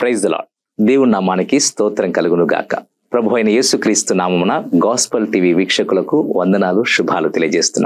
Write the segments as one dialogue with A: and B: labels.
A: Praise the lord దేవుని నామానికి స్తోత్రం కలుగును గాక ప్రభు అయిన యేసుక్రీస్తు నామమున గాస్పల్ టీవీ వీక్షకులకు వందనాలు శుభాలు తెలియజేస్తున్నా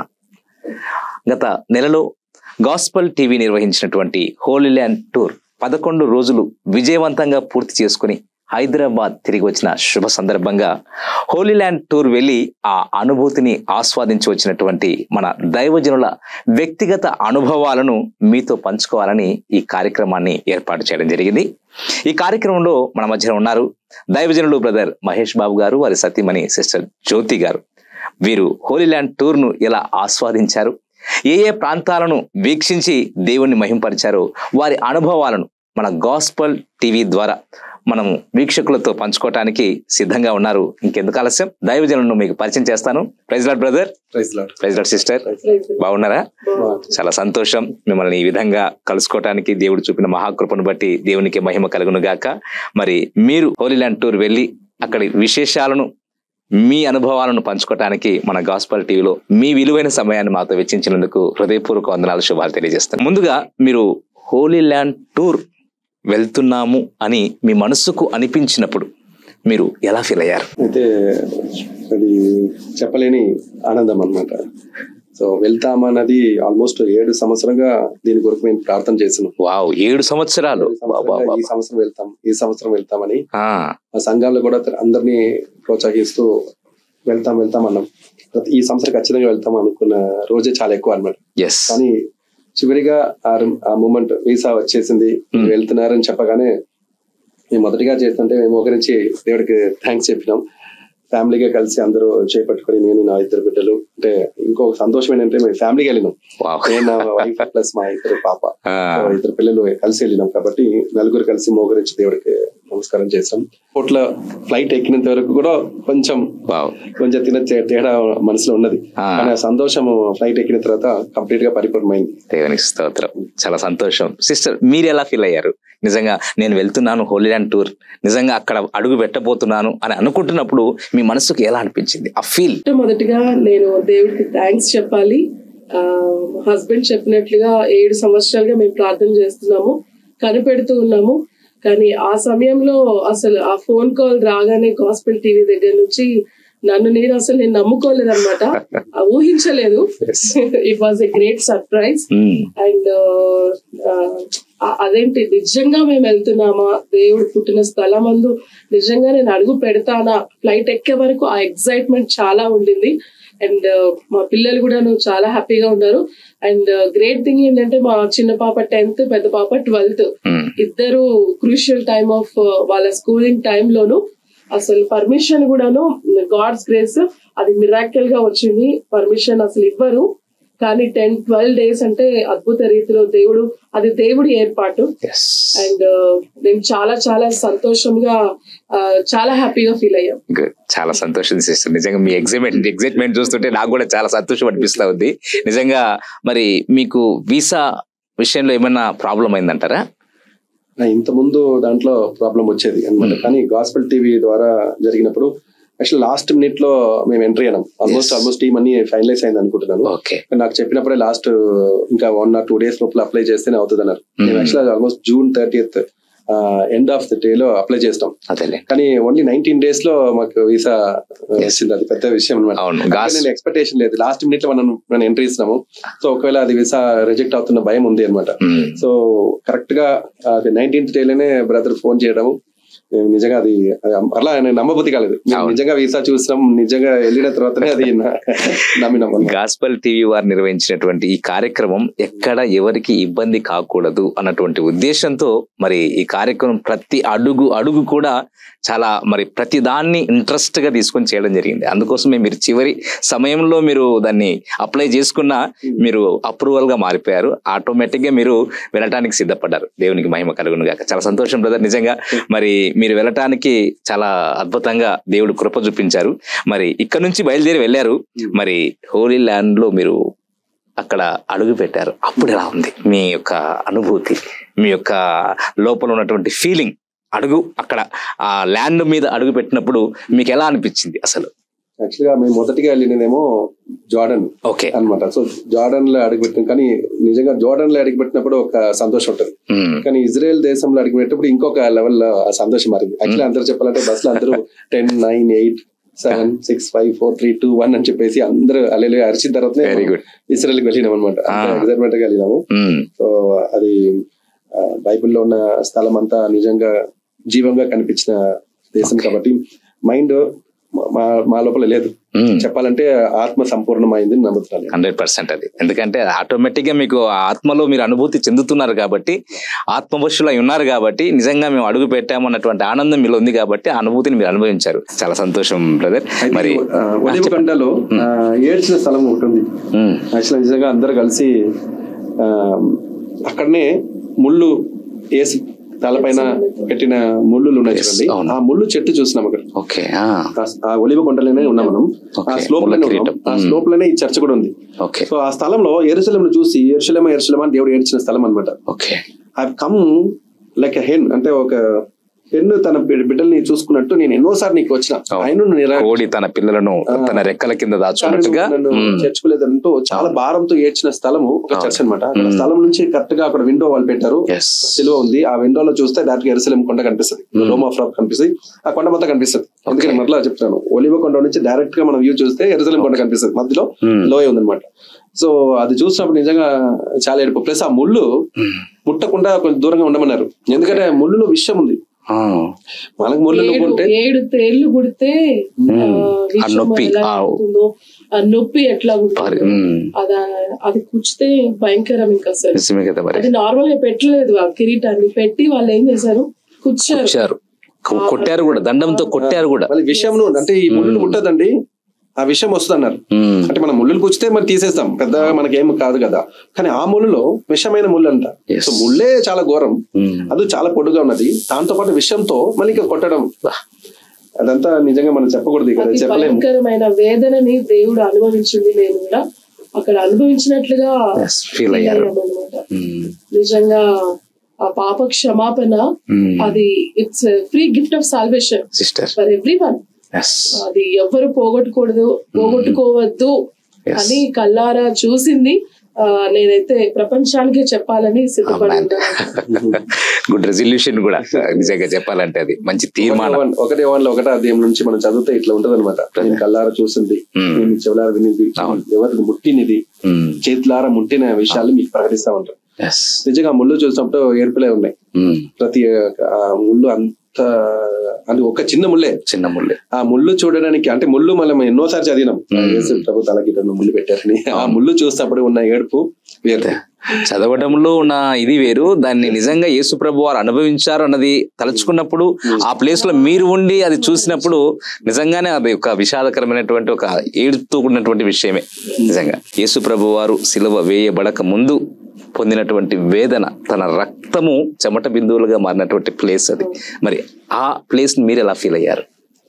A: గత నెలలో గాస్పల్ టీవీ నిర్వహించినటువంటి హోలీ ల్యాండ్ టూర్ పదకొండు రోజులు విజయవంతంగా పూర్తి చేసుకుని హైదరాబాద్ తిరిగి వచ్చిన శుభ సందర్భంగా హోలీ ల్యాండ్ టూర్ వెళ్ళి ఆ అనుభూతిని ఆస్వాదించి వచ్చినటువంటి మన దైవజనుల వ్యక్తిగత అనుభవాలను మీతో పంచుకోవాలని ఈ కార్యక్రమాన్ని ఏర్పాటు చేయడం జరిగింది ఈ కార్యక్రమంలో మన మధ్యన ఉన్నారు దైవజనులు బ్రదర్ మహేష్ బాబు గారు వారి సతీమణి సిస్టర్ జ్యోతి గారు వీరు హోలీ ల్యాండ్ టూర్ ను ఎలా ఆస్వాదించారు ఏ ఏ ప్రాంతాలను వీక్షించి దేవుణ్ణి మహింపరిచారో వారి అనుభవాలను మన గాస్పల్ టీవీ ద్వారా మనము వీక్షకులతో పంచుకోవటానికి సిద్ధంగా ఉన్నారు ఇంకెందుకు ఆలస్యం దైవజనులను మీకు పరిచయం చేస్తాను praise lord brother
B: praise lord
A: praise lord sister బాగున్నారా చాలా సంతోషం మిమ్మల్ని ఈ విధంగా కలుసుకోవటానికి దేవుడు చూపిన మహాకృపను బట్టి దేవునికి మహిమ కలుగును గాక మరి మీరు హోలీ ల్యాండ్ టూర్ వెళ్ళి అక్కడి విశేషాలను మీ అనుభవాలను పంచుకోవటానికి మన గాస్పల్ టీవీలో మీ విలువైన సమయాన్ని మాతో వెచ్చించినందుకు హృదయపూర్వక వందనాలు శుభాలు తెలియజేస్తాను ముందుగా మీరు హోలీ ల్యాండ్ టూర్ వెళ్తున్నాము అని మీ మనస్సుకు అనిపించినప్పుడు మీరు ఎలా ఫీల్ అయ్యారు
B: అయితే అది చెప్పలేని ఆనందం అన్నమాట సో వెళ్తామన్నది ఆల్మోస్ట్ ఏడు సంవత్సరంగా దీని కొరకు మేము ప్రార్థన చేసినాం
A: వావ్ ఏడు సంవత్సరాలు
B: ఈ సంవత్సరంగా ఈ సంవత్సరం వెళ్తాం ఈ సంవత్సరం వెళ్తామని
A: ఆ,
B: ఆ సంఘాల్లో కూడా అందరినీ ప్రోత్సహిస్తూ వెళ్తాం వెళ్తాం అన్నాం ప్రతి- ఈ సంవత్సరం ఖచ్చితంగా వెళ్తాం అనుకున్న రోజే చాలా ఎక్కువ అన్నమాట
A: ఎస్
B: కానీ చివరిగా ఆ ఆ మూమెంట్ వీసా వచ్చేసింది
A: Hmm.
B: వెళ్తున్నారని చెప్పగానే మేము మొదటిగా చేస్తుంటే మేము ఒకరించి దేవుడికి థ్యాంక్స్ చెప్పినాం ఫ్యామిలీగా కలిసి అందరూ చేపట్టుకొని నేను నా ఇద్దరు బిడ్డలు అంటే ఇంకొక సంతోషం ఏంటంటే మేము ఫ్యామిలీకి వెళ్ళినాం
A: వావ్
B: నేను నా వైఫ్ ప్లస్ మా ఇద్దరు పాప
A: ఆ,
B: సో ఇద్దరు పిల్లలు కలిసి వెళ్ళినాం కాబట్టి నలుగురు కలిసి మోగరించి దేవుడికి నమస్కారం చేసాం కోట్ల ఫ్లైట్ ఎక్కినంత వరకు కూడా కొంచెం
A: వావ్
B: కొంచెం తిన తేడా మనసులో ఉన్నది
A: ఆ.
B: కానీ ఆ సంతోషం ఫ్లైట్ ఎక్కిన తర్వాత కంప్లీట్ గా పరిపూర్ణమైంది
A: దేవునికి స్తోత్రం చాలా సంతోషం సిస్టర్ మీరు ఎలా ఫీల్ అయ్యారు నిజంగా నేను వెళ్తున్నాను హోలీ ల్యాండ్ టూర్ నిజంగా అక్కడ అడుగు పెట్టబోతున్నాను అని అనుకుంటున్నప్పుడు మీ మనసుకు ఎలా అనిపించింది ఆ ఫీల్
C: మొట్టమొదటిగా నేను దేవుడికి థ్యాంక్స్ చెప్పాలి ఆ, మా హస్బెండ్ చెప్పినట్లుగా ఏడు సంవత్సరాలుగా మేము ప్రార్థన చేస్తున్నాము కనిపెడుతూ ఉన్నాము కానీ ఆ సమయంలో అసలు ఆ ఫోన్ కాల్ రాగానే గాస్పెల్ టీవీ దగ్గర నుంచి నన్ను నేను అసలు నేను నమ్ముకోలేదు అనమాట ఊహించలేదు it was a great surprise and అదేంటి నిజంగా మేము వెళ్తున్నామా దేవుడు పుట్టిన స్థలం అందు నిజంగా నేను అడుగు పెడతానా ఫ్లైట్ ఎక్కే వరకు ఆ ఎక్సైట్మెంట్ చాలా ఉండింది అండ్ మా పిల్లలు కూడా చాలా హ్యాపీగా ఉన్నారు అండ్ గ్రేట్ థింగ్ ఏంటంటే మా చిన్న పాప టెన్త్ పెద్ద పాప ట్వెల్త్ ఇద్దరు క్రూషియల్ టైమ్ ఆఫ్ వాళ్ళ స్కూలింగ్ టైమ్ లోను అసలు పర్మిషన్ కూడాను గాడ్స్ గ్రేస్ అది మిరాకిల్ గా వచ్చింది పర్మిషన్ అసలు ఇవ్వరు కానీ టెన్ ట్వెల్వ్ డేస్ అంటే అద్భుత రీతిలో దేవుడు అది దేవుడి ఏర్పాటు అండ్ నేను చాలా చాలా సంతోషంగా ఆ, చాలా హ్యాపీగా ఫీల్ అయ్యాం
A: గుడ్ చాలా సంతోషం సిస్టర్ నిజంగా మీ ఎగ్జైట్మెంట్ ఎగ్జైట్మెంట్ చూస్తుంటే నాకు కూడా చాలా సంతోషం అనిపిస్తా ఉంది నిజంగా మరి మీకు వీసా విషయంలో ఏమైనా ప్రాబ్లం అయిందంటారా
B: నా ఇంత ముందు దాంట్లో ప్రాబ్లం వచ్చేది అన్నమాట
A: Hmm.
B: కానీ గాస్పెల్ టీవీ ద్వారా జరిగినప్పుడు యాక్చువల్ లాస్ట్ మినిట్ లో మేము ఎంట్రీ అయినాం ఆల్మోస్ట్
A: Yes.
B: ఆల్మోస్ట్ టీమ్ అన్ని ఫైనలైజ్ అయింది అనుకుంటున్నాను
A: ఓకే
B: కానీ నాకు చెప్పినప్పుడే లాస్ట్ ఇంకా వన్ ఆర్ టూ డేస్ లోపల అప్లై చేస్తేనే అవుతుంది అన్నారు మేము
A: Hmm.
B: Actual almost June thirtieth end of the day లో అప్లై చేస్తాం
A: అదేలే
B: కానీ ఓన్లీ నైన్టీన్ డేస్ లో మాకు వీసా వచ్చింది అది పెద్ద విషయం అనమాట
A: అవును గాస్
B: నేను ఎక్స్పెక్టేషన్ లేదు లాస్ట్ మినిట్ లో మనం మనం ఎంట్రీ ఇస్తున్నాము సో ఒకవేళ అది వీసా రిజెక్ట్ అవుతున్న భయం ఉంది అనమాట
A: మ్మ్.
B: సో కరెక్ట్ గా అది నైన్టీన్త్ డేలోనే బ్రదర్ ఫోన్ చేయడము మేము నిజంగా అది అది అలా నేను నమ్మబుద్ధి కాలేదు మేము
A: అవును.
B: నిజంగా వీసా చూసినాం నిజంగా వెళ్ళిన తర్వాతనే అది న- నమ్మినాం అన్నమాట.
A: గాస్పల్ టీవీ వారు నిర్వహించినటువంటి ఈ కార్యక్రమం ఎక్కడ ఎవరికి ఇబ్బంది కాకూడదు అన్నటువంటి ఉద్దేశంతో మరి ఈ కార్యక్రమం ప్రతి అడుగు అడుగు కూడా చాలా మరి ప్రతి దాన్ని ఇంట్రెస్ట్ గా తీసుకొని చేయడం జరిగింది అందుకోసమే మీరు చివరి సమయంలో మీరు దాన్ని అప్లై చేసుకున్న మీరు అప్రూవల్ గా మారిపోయారు ఆటోమేటిక్ గా మీరు వెళ్ళటానికి సిద్ధపడ్డారు దేవునికి మహిమ కలుగును గాక చాలా సంతోషం బ్రదర్ నిజంగా మరి మీరు వెళ్ళటానికి చాలా అద్భుతంగా దేవుడు కృప చూపించారు మరి ఇక్కడ నుంచి బయలుదేరి వెళ్ళారు మరి హోలీ ల్యాండ్ లో మీరు అక్కడ అడుగు పెట్టారు అప్పుడు ఎలా ఉంది మీ యొక్క అనుభూతి మీ యొక్క లోపల ఉన్నటువంటి ఫీలింగ్ అడుగు అక్కడ ఆ ల్యాండ్ మీద అడుగు పెట్టినప్పుడు మీకు ఎలా అనిపించింది అసలు
B: యాక్చువల్ గా మేము మొదటిగా వెళ్ళినదేమో జార్డన్
A: ఓకే
B: అన్నమాట సో జార్డన్ లో అడుగుపెట్టిన కానీ నిజంగా జార్డన్ లో అడుగుపెట్టినప్పుడు ఒక సంతోషం ఉంటుంది
A: ఉమ్.
B: కానీ ఇజ్రాయెల్ దేశంలో అడుగుపెట్టినప్పుడు ఇంకొక లెవెల్ లో ఆ సంతోషం మారింది యాక్చువల్లీ అందరూ చెప్పాలంటే బస్ లో అందరూ ten nine eight seven six five four three two one అని చెప్పేసి అందరూ అల్లెలు అరిచిన
A: Very
B: తర్వాత
A: good.
B: ఇస్రాయల్ కి వెళ్ళినాం అనమాట
A: Ah.
B: ఎగ్జైట్మెంట్ గా వెళ్ళినాము
A: ఉమ్.
B: సో అది ఆ, బైబిల్లో ఉన్న స్థలం అంతా నిజంగా జీవంగా కనిపించిన దేశం కాబట్టి మైండ్ మా మా లోపల లేదు
A: ఉమ్.
B: చెప్పాలంటే ఆత్మ సంపూర్ణమైంది నమ్ముతున్నాను
A: హండ్రెడ్ పర్సెంట్ అది ఎందుకంటే ఆటోమేటిక్ గా మీకు ఆ ఆత్మలో మీరు అనుభూతి చెందుతున్నారు కాబట్టి ఆత్మవశులై ఉన్నారు కాబట్టి నిజంగా మేము అడుగు పెట్టాము అన్నటువంటి ఆనందం మీలో ఉంది కాబట్టి ఆ అనుభూతిని మీరు అనుభవించారు చాలా సంతోషం బ్రదర్ మరి
B: ఆ, ఒలివ కొండలో ఆ, ఏడ్చిన స్థలం ఒకటి ఉంది
A: ఉమ్.
B: యాక్చువల్ నిజంగా అందరు కలిసి ఆ, అక్కడనే ముళ్ళు వేసి తలపైన పెట్టిన ముళ్ళు ఉన్నాయి
A: Yes,
B: చూడండి
A: అవును.
B: ఆ ముళ్ళు చెట్టు చూసినాం అక్కడ
A: ఓకే ఆ.
B: ఆ- ఆ ఒలివ కొండలోనే ఉన్నాం మనం ఆ
A: Okay,
B: స్లోప్
A: ముళ్ళ
B: లోనే ఉన్నాం
A: కిరీటం.
B: ఆ
A: Mm.
B: స్లోప్ లోనే ఈ చర్చ్ కూడా ఉంది
A: ఓకే
B: సో ఆ స్థలంలో ఎరుసలం చూసి ఎరుసలేమ ఎరుసలేమ అని దేవుడు ఏడ్చిన స్థలం అనమాట
A: okay
B: I come like hen అంటే ఒక హెన్ తన బిడ్- బిడ్డల్ని చూసుకున్నట్టు నేను ఎన్నోసార్లు నీకు వచ్చిన
A: అవును.
B: ఆయన నిరా
A: కోడి తన పిల్లలను తన రెక్కల కింద దాచుకున్నట్టుగా
B: నన్ను
A: ఉమ్.
B: చేర్చుకోలేదంటూ చాలా భారంతో ఏడ్చిన స్థలము ఒక చర్చ్ అనమాట అక్కడ స్థలం నుంచి కరెక్ట్ గా అక్కడ విండో వాళ్ళు పెట్టారు
A: ఎస్
B: సిలువ ఉంది ఆ విండోలో చూస్తే డైరెక్ట్ ఎరుసలేం కొండ కనిపిస్తుంది లోమ్ ఆఫ్ రాక్ కనిపిస్తుంది ఆ కొండ మొత్తం కనిపిస్తుంది అందుకని మరలా చెప్తాను ఒలివ కొండ నుంచి డైరెక్ట్ గా మనం వ్యూ చూస్తే ఎరుసలేం కొండ కనిపిస్తుంది మధ్యలో
A: Hmm.
B: లోయ ఉందన్నమాట సో అది చూసినప్పుడు నిజంగా చాలా ఏడుపు ప్లస్ ఆ ముళ్ళు ముట్టకుండా కొంచెం దూరంగా ఉండమన్నారు ఎందుకంటే ఆ ముళ్ళులో విషయం ఉంది
A: ఆ.
B: మనకు ముళ్ళు
C: ఏడు
B: ఉంటే
C: ఏడు తేళ్లు కుడితే ఆ, విషం
A: నొప్పి,
C: ఎలా
A: ఆ.
C: ఉంటుందో ఆ నొప్పి ఎట్లా
A: పరి-
C: ఉంటుందో
A: ఉమ్.
C: అదా అది కుచ్చితే భయంకరం ఇంకా అసలు
A: నిజమే కదా మరి
C: అది నార్మల్ గా పెట్టలేదు ఆ కిరీటాన్ని పెట్టి వాళ్ళు ఏం చేశారు కుచ్చారు
A: వచ్చారు కొ- కొట్టారు కూడా దండంతో కొట్టారు కూడా
B: మళ్ళీ విషయం అంటే ఈ ముళ్ళు ముట్టదండి ఆ విషయం వస్తుంది అన్నారు
A: ఉమ్.
B: అంటే మనం ముళ్ళులు కూర్చితే మరి తీసేస్తాం పెద్దగా మనకేం కాదు కదా కానీ ఆ ముళ్ళులో విషమైన ముళ్ళు అంట
A: Yes.
B: సో ముళ్ళే చాలా ఘోరం
A: ఉమ్.
B: అది చాలా పొడుగా ఉన్నది దాంతో పాటు విషయంతో మళ్ళీ ఇంకా కొట్టడం అదంతా నిజంగా మనం చెప్పకూడదు ఇక్కడ
C: అతి
B: చెప్పలేము
C: భయంకరమైన వేదనని దేవుడు అనుభవించింది నేను కూడా అక్కడ అనుభవించినట్లుగా
A: Yes, feel అయ్యారు
C: అనమాట
A: ఉమ్.
C: నిజంగా ఆ పాప క్షమాపణ
A: ఉమ్.
C: అది it's free gift of salvation
A: sister
C: for everyone
A: yes
C: అది ఎవ్వరు పోగొట్టుకూడదు పోగొట్టుకోవద్దు
A: Yes.
C: అని కల్లారా చూసింది ఆ, నేనైతే ప్రపంచానికి చెప్పాలని సిద్ధపడి ఉన్నాను.
A: గుడ్ రెజల్యూషన్ కూడా నిజంగా చెప్పాలంటే అది మంచి తీర్మానం
B: ఒకటే వాళ్ళ ఒకటే అధ్యాయం నుంచి మనం చదివితే ఇట్లా ఉంటది అనమాట నేను కల్లార చూసింది
A: Hmm.
B: నేను చెవులార వినిది ఎవరికి ముట్టినిది
A: ఉమ్.
B: చేతులార ముట్టిన విషయాలు మీకు ప్రకటిస్తా ఉంటారు
A: ఎస్
B: నిజంగా ఆ ముళ్ళు చూసినప్పుడు ఏర్పులే ఉన్నాయి
A: ఉమ్.
B: ప్రతి ఆ ముళ్ళు అంత అది ఒక చిన్న ముళ్ళే
A: చిన్న ముళ్ళే
B: ఆ ముళ్ళు చూడడానికి అంటే ముళ్ళు మనం ఎన్నోసారి చదివినాం యేసు ప్రభు తలకి రెండు ముళ్ళు పెట్టారని ఆ ముళ్ళు చూసినప్పుడు ఉన్న ఏడుపు వేరు
A: చదవడంలో ఉన్న ఇది వేరు దాన్ని నిజంగా యేసు ప్రభు వారు అనుభవించారు అన్నది తలుచుకున్నప్పుడు ఆ ప్లేస్ లో మీరు ఉండి అది చూసినప్పుడు నిజంగానే అది ఒక విషాదకరమైనటువంటి ఒక ఏడుతో కూడినటువంటి విషయమే నిజంగా యేసు ప్రభు వారు సిలువ వేయబడక ముందు పొందినటువంటి వేదన తన రక్తము చెమట బిందువులుగా మారినటువంటి ప్లేస్ అది మరి ఆ ప్లేస్ మీరు ఎలా ఫీల్ అయ్యారు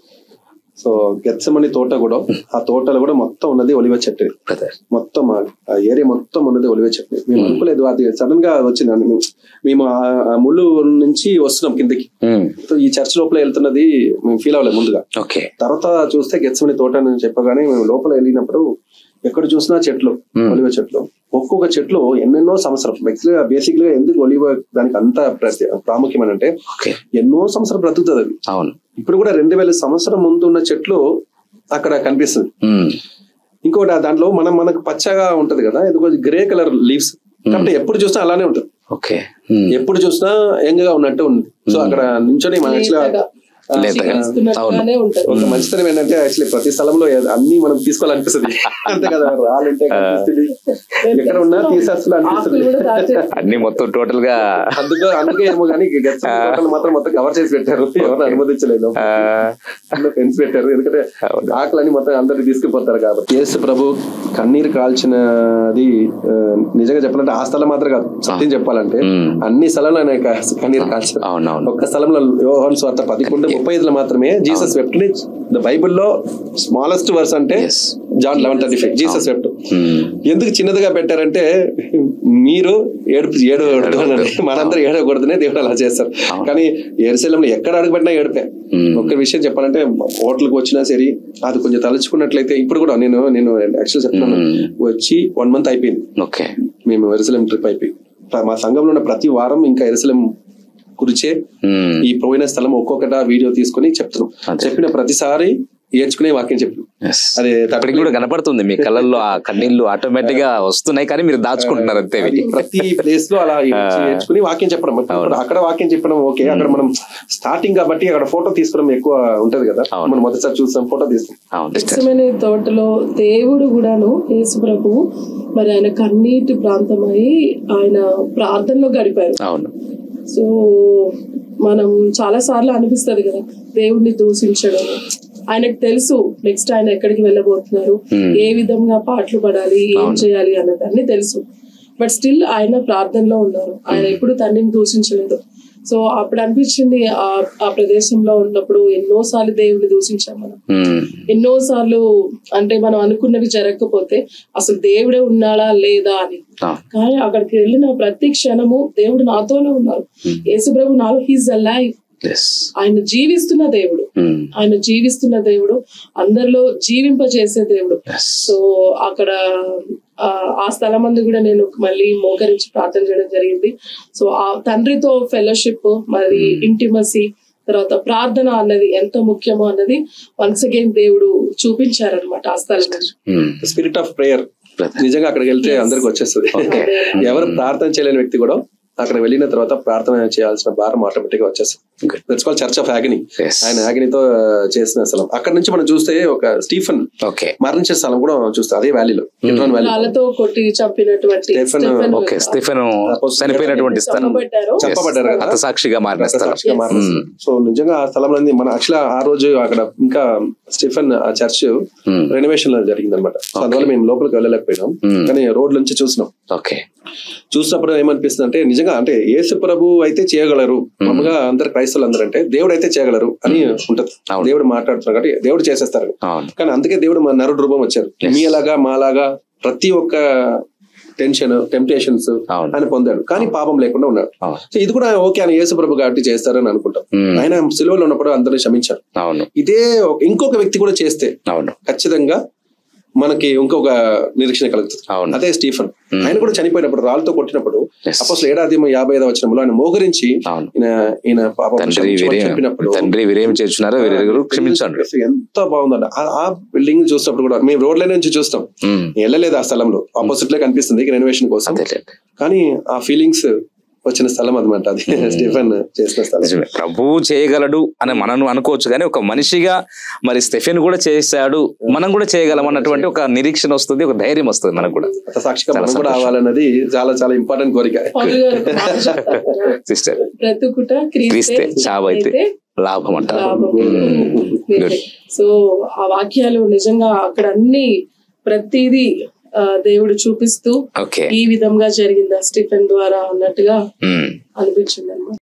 B: సో గెచ్చమని తోట కూడా ఆ తోటలో కూడా మొత్తం ఉన్నది ఒలివ చెట్టు
A: బ్రదర్
B: మొత్తం ఆ- ఆ ఏరియా మొత్తం ఉన్నది ఒలివ చెట్టు మేము అనుకోలేదు అది సడన్ గా వచ్చింది అని మేము- మేము ఆ- ఆ ముళ్ళు నుంచి వస్తున్నాం కిందకి సో ఈ చర్చ్ లోపల వెళ్తున్నది మేము ఫీల్ అవ్వలేదు ముందుగా
A: ఓకే
B: తర్వాత చూస్తే గెచ్చమని తోట అని చెప్పగానే మేము లోపల వెళ్ళినప్పుడు ఎక్కడ చూసినా చెట్లు ఒలివ చెట్లు ఒక్కొక్క చెట్లు ఎన్నెన్నో సంవత్సరం బేసిక్ గా ఎందుకు ఒలివ దానికి అంత ప్రతి- ప్రాముఖ్యమైన అంటే
A: ఓకే
B: ఎన్నో సంవత్సరం బ్రతుకుతుంది అది
A: అవును
B: ఇప్పుడు కూడా రెండు వేల సంవత్సరం ముందు ఉన్న చెట్లు అక్కడ కనిపిస్తుంది
A: ఉమ్.
B: ఇంకోటి ఆ దాంట్లో మనం మనకు పచ్చగా ఉంటది కదా ఇది కొంచెం గ్రే కలర్ లీవ్స్ కాబట్టి ఎప్పుడు చూసినా అలానే ఉంటుంది
A: ఓకే ఉమ్.
B: ఎప్పుడు చూసినా యంగ్ గా ఉన్నట్టు ఉంది సో అక్కడ నించొని మన
C: లేతగా,
B: యాక్చువల్గా
A: లేతగా.
C: చిగురిస్తున్నట్టుగానే ఉంటది
B: ఒక మంచితనం ఏంటంటే యాక్చువల్లీ ప్రతి స్థలంలో ఏద- అన్ని మనం తీసుకోవాలనిపిస్తుంది అంతే కదా రాలంటే కనిపిస్తుంది ఎక్కడ ఉన్నా తీసేస్తున్నా
C: ఆకులు
B: అనిపిస్తుంది
C: కూడా దాచే
A: అన్ని మొత్తం టోటల్ గా
B: అందుకే అందుకే ఏమో కానీ గెస్ట్ మాత్రం మొత్తం కవర్ చేసి పెట్టారు ఎవరు అనుమతించలేదు
A: ఆ,
B: ఫెన్స్ పెట్టారు ఎందుకంటే
A: అవును.
B: ఆకులని మొత్తం అందరు తీసుకుపోతారు కాబట్టి యేసు ప్రభు కన్నీరు కాల్చినది ఆ, నిజంగా చెప్పాలంటే ఆ స్థలం మాత్రం కాదు సత్యం చెప్పాలంటే
A: మ్మ్.
B: అన్ని స్థలంలో ఆయన క- కన్నీరు కాల్చారు
A: అవునవును
B: ఒక్క స్థలంలో యోహాన్ స్వార్థ పదకొండు ముప్పై ఐదులో మాత్రమే జీసస్ వెప్ట్ ద బైబిల్లో స్మాలెస్ట్ వర్స్ అంటే
A: Yes.
B: John eleven thirty five Jesus wept
A: um.
B: ఎందుకు చిన్నదిగా పెట్టారంటే మీరు ఏడుపు ఏడవకూడదు అన్నది మనందరూ ఏడవకూడదనే దేవుడు అలా చేస్తారు కానీ ఎరుసలంలో ఎక్కడ అడుగుపెట్టినా ఏడిపే ఒక్క విషయం చెప్పాలంటే హోటల్కి వచ్చినా సరే అది కొంచెం తలుచుకున్నట్లయితే ఇప్పుడు కూడా నేను నేను యాక్చువల్ చెప్తున్నాను వచ్చి వన్ మంత్ అయిపోయింది
A: ఓకే
B: మేము ఎరుసలేం ట్రిప్ అయిపోయి ప్ర- మా సంఘంలో ఉన్న ప్రతి వారం ఇంకా ఎరుసలేం గురించే
A: మ్మ్.
B: ఈ పోయిన స్థలం ఒక్కొక్కట వీడియో తీసుకొని చెప్తున్నాం
A: అదే.
B: చెప్పిన ప్రతిసారి ఏడ్చుకునే వాక్యం చెప్పు
A: Yes.
B: అది
A: అప్పటికి కూడా కనపడుతుంది మీ కళ్ళల్లో ఆ కన్నీళ్లు ఆటోమేటిక్ గా వస్తున్నాయి కానీ మీరు దాచుకుంటున్నారు అంతే
B: అది
A: ఇవి.
B: ప్రతి ప్లేస్ లో అలా ఏడ్చి- ఏడ్చుకుని వాక్యం చెప్పడం ఇప్పుడు అక్కడ వాక్యం చెప్పడం ఓకే అక్కడ మనం స్టార్టింగ్ కాబట్టి అక్కడ ఫోటో తీసుకోవడం ఎక్కువ ఉంటది కదా
A: అవును.
B: మనం మొదటిసారి చూస్తాం ఫోటో తీస్తాం
A: అవును sister.
C: ఇష్టమైన తోటలో దేవుడు కూడాను యేసు ప్రభు మరి ఆయన కన్నీటి ప్రాంతమై ఆయన ప్రార్థనలో గడిపారు
A: అవును
C: సో మనం చాలా సార్లు అనిపిస్తది కదా దేవుడిని దూషించడం ఆయనకు తెలుసు నెక్స్ట్ ఆయన ఎక్కడికి వెళ్ళబోతున్నారు ఏ విధంగా పాటలు పడాలి ఏం చేయాలి అన్నది అన్ని తెలుసు బట్ స్టిల్ ఆయన ప్రార్థనలో ఉన్నారు ఆయన ఎప్పుడు తండ్రిని దూషించలేదు సో అప్పుడు అనిపించింది ఆ ఆ ప్రదేశంలో ఉన్నప్పుడు ఎన్నో సార్లు దేవుడిని దూషించాం మనం
A: మ్మ్.
C: ఎన్నో సార్లు అంటే మనం అనుకున్నవి జరగకపోతే అసలు దేవుడే ఉన్నాడా లేదా అని
A: అవును.
C: కానీ అక్కడికి వెళ్ళిన ప్రతి క్షణము దేవుడు నాతోనే ఉన్నారు యేసుప్రభు నాలో హీజ్ అ లైఫ్
A: Yes.
C: ఆయన జీవిస్తున్న దేవుడు
A: మ్మ్.
C: ఆయన జీవిస్తున్న దేవుడు అందరిలో జీవింపజేసే దేవుడు
A: Yes.
C: సో అక్కడ ఆ, ఆ స్థలం మందు కూడా నేను మళ్ళీ మోకరించి ప్రార్థన చేయడం జరిగింది సో ఆ తండ్రితో ఫెలోషిప్ మరి ఇంటిమసీ తర్వాత ప్రార్థన అన్నది ఎంత ముఖ్యమో అన్నది వన్స్ అగైన్ దేవుడు చూపించారనమాట ఆ స్థలం నుంచి.
A: మ్మ్.
B: Spirit of prayer
A: Brother.
B: నిజంగా అక్కడికి వెళ్తే అందరికి వచ్చేస్తుంది
A: Okay.
B: ఎవరు ప్రార్థన చేయలేని వ్యక్తి కూడా అక్కడ వెళ్ళిన తర్వాత ప్రార్థన చేయాల్సిన భారం ఆటోమేటిక్ గా వచ్చేస్తుంది
A: Good.
B: That's call church of యాగనీ
A: Yes.
B: ఆయన యాగనీతో చేసిన స్థలం అక్కడ నుంచి మనం చూస్తే ఒక స్టీఫన్
A: ఓకే
B: మరణించే స్థలం కూడా చూస్తాం అదే వ్యాలీలో ఇంట్రాన్ వ్యాలీ
C: రాళ్ళతో కొట్టి చంపినటువంటి
B: స్టెఫెన్,
C: స్టెఫెన్
A: ఓకే స్టిఫెన్ చనిపోయినటువంటి స్థలం
C: చంపబడ్డారు
B: చంపబడ్డారు కదా
A: అత సాక్షిగా మారిన స్థలం
B: సాక్షిగా మారిన స్థలం. సో నిజంగా ఆ స్థలంలో మన యాక్చువల్ ఆ రోజు అక్కడ ఇంకా స్టీఫెన్ ఆ చర్చ్
A: Hmm.
B: రెనోవేషన్ లో జరిగింది అనమాట సో అందువల్ల మేము లోపలికి వెళ్ళలేకపోయినాం
A: Hmm.
B: కానీ రోడ్ నుంచి చూసినాం
A: ఓకే
B: చూసినప్పుడు ఏమనిపిస్తుంది అంటే నిజంగా అంటే యేసు ప్రభు అయితే చేయగలరు మామూలుగా అందరు క్రైస్తవులు అందరూ అంటే దేవుడు అయితే చేయగలరు అని ఉంటది
A: అవును.
B: దేవుడు మాట్లాడుతున్నారు కాబట్టి దేవుడు చేసేస్తారు
A: అవును
B: కానీ అందుకే దేవుడు మన నరుడు రూపం వచ్చారు
A: Yes.
B: మీలాగా మాలాగా ప్రతి ఒక్క టెన్షన్ టెంప్టేషన్స్
A: అవును.
B: ఆయన పొందాడు కానీ పాపం లేకుండా ఉన్నాడు
A: అవును
B: సో ఇది కూడా ఓకే ఆయన యేసు ప్రభు కాబట్టి చేస్తారని అనుకుంటాం
A: మ్మ్.
B: ఆయన సిలువలో ఉన్నప్పుడు అందరిని క్షమించారు
A: అవును
B: ఇదే ఒక- ఇంకొక వ్యక్తి కూడా చేస్తే
A: అవును
B: ఖచ్చితంగా మనకి ఇంకొక నిరీక్షణ కలుగుతుంది
A: అవును.
B: అదే స్టీఫన్ ఆయన కూడా చనిపోయినప్పుడు రాళ్ళతో కొట్టినప్పుడు
A: Yes.
B: అప్పుడు ఏడాది యాభై ఐదవ వచనంలో ఆయన మోగరించి
A: అవును
B: ఈయన ఈయన పాపం
A: తండ్రి
B: క్షమించమని
A: వీరేం
B: చెప్పినప్పుడు
A: తండ్రి వీరేం చేర్చున్నారో వీరెరుగురు క్షమించండి
B: ఎంత బాగుందండి ఆ- ఆ బిల్డింగ్ చూసినప్పుడు కూడా మేము రోడ్ల నుంచి చూస్తాం
A: మ్మ్.
B: వెళ్ళలేదు ఆ స్థలంలో ఆపోజిట్ లో కనిపిస్తుంది రెనోవేషన్ కోసం
A: అదేలే
B: కానీ ఆ ఫీలింగ్స్ వచ్చిన స్థలం అనమాట అది స్టీఫెన్ చేసిన స్థలం
A: నిజమే ప్రభువు చేయగలడు అని మనం అనుకోవచ్చు కానీ ఒక మనిషిగా మరి స్టెఫెన్ కూడా చేశాడు మనం కూడా చేయగలం అన్నటువంటి ఒక నిరీక్షణ వస్తుంది ఒక ధైర్యం వస్తుంది మనకు కూడా
B: అత సాక్షిగా
A: చాలా
B: మనం కూడా
A: సంతోషం.
B: అవ్వాలన్నది చాలా చాలా ఇంపార్టెంట్ కోరిక
C: పౌలు గారు ఒక మాట చెప్తారు కదా,
A: సిస్టర్
C: బ్రతుకుట
A: క్రీస్తే
C: క్రీస్తే
A: చావైతే
C: అయితే
A: లాభం అంటారు
C: లాభం.
A: Good.
C: సో ఆ వాక్యాలు నిజంగా అక్కడ అన్ని ప్రతిదీ ఆ, దేవుడు చూపిస్తూ
A: ఓకే
C: ఈ విధంగా జరిగిందా స్టీఫెన్ ద్వారా అన్నట్టుగా
A: మ్మ్.
C: అనిపించింది అనమాట